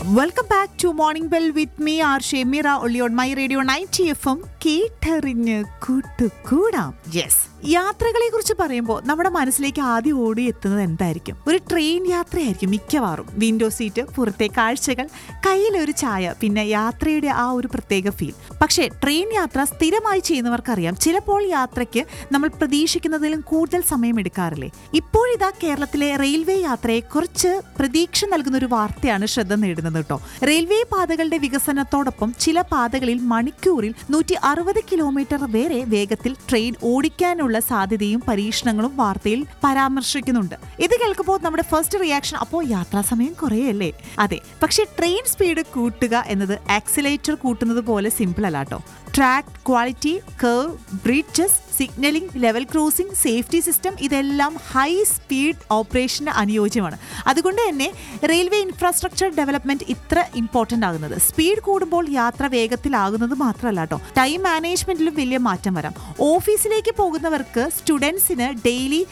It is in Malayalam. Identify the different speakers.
Speaker 1: welcome back to morning bell with me R Shemira only on my radio ninety F M കേട്ടറിഞ്ഞ് കൂട്ടുകൂടാം യെസ് യാത്രകളെ കുറിച്ച് പറയുമ്പോൾ നമ്മുടെ മനസ്സിലേക്ക് ആദ്യം ഓടി എത്തുന്നത് എന്തായിരിക്കും ഒരു ട്രെയിൻ യാത്രയായിരിക്കും മിക്കവാറും വിൻഡോ സീറ്റ് പുറത്തെ കാഴ്ചകൾ കയ്യിലൊരു ചായ പിന്നെ യാത്രയുടെ ആ ഒരു പ്രത്യേക ഫീൽ പക്ഷേ ട്രെയിൻ യാത്ര സ്ഥിരമായി ചെയ്യുന്നവർക്കറിയാം ചിലപ്പോൾ യാത്രയ്ക്ക് നമ്മൾ പ്രതീക്ഷിക്കുന്നതിലും കൂടുതൽ സമയം എടുക്കാറില്ലേ ഇപ്പോഴിതാ കേരളത്തിലെ റെയിൽവേ യാത്രയെ കുറിച്ച് പ്രതീക്ഷ നൽകുന്ന ഒരു വാർത്തയാണ് ശ്രദ്ധ നേടുന്നത് കേട്ടോ റെയിൽവേ പാതകളുടെ വികസനത്തോടൊപ്പം ചില പാതകളിൽ മണിക്കൂറിൽ നൂറ്റി അറുപത് കിലോമീറ്റർ വരെ വേഗത്തിൽ ട്രെയിൻ ഓടിക്കാനുള്ള സാധ്യതയും പരീക്ഷണങ്ങളും വാർത്തയിൽ പരാമർശിക്കുന്നുണ്ട് ഇത് കേൾക്കുമ്പോൾ നമ്മുടെ ഫസ്റ്റ് റിയാക്ഷൻ അപ്പോൾ യാത്രാ സമയം കുറയല്ലേ അതെ പക്ഷേ ട്രെയിൻ സ്പീഡ് കൂട്ടുക എന്നത് ആക്സിലേറ്റർ കൂട്ടുന്നത് പോലെ സിമ്പിൾ അല്ല കേട്ടോ track quality curve bridges signalling level crossing safety system ഇതെല്ലാം ഹൈ സ്പീഡ് ഓപ്പറേഷന് അനുയോജ്യമാണ് അതുകൊണ്ട് തന്നെ റെയിൽവേ ഇൻഫ്രാസ്ട്രക്ചർ ഡെവലപ്മെന്റ് ഇത്ര ഇമ്പോർട്ടൻ്റ് ആകുന്നത് സ്പീഡ് കൂടുമ്പോൾ യാത്ര വേഗത്തിലാകുന്നത് മാത്രമല്ല കേട്ടോ ടൈം മാനേജ്മെന്റിലും വലിയ മാറ്റം വരാം ഓഫീസിലേക്ക് പോകുന്നവർക്ക് സ്റ്റുഡൻസിന് ഡെയിലി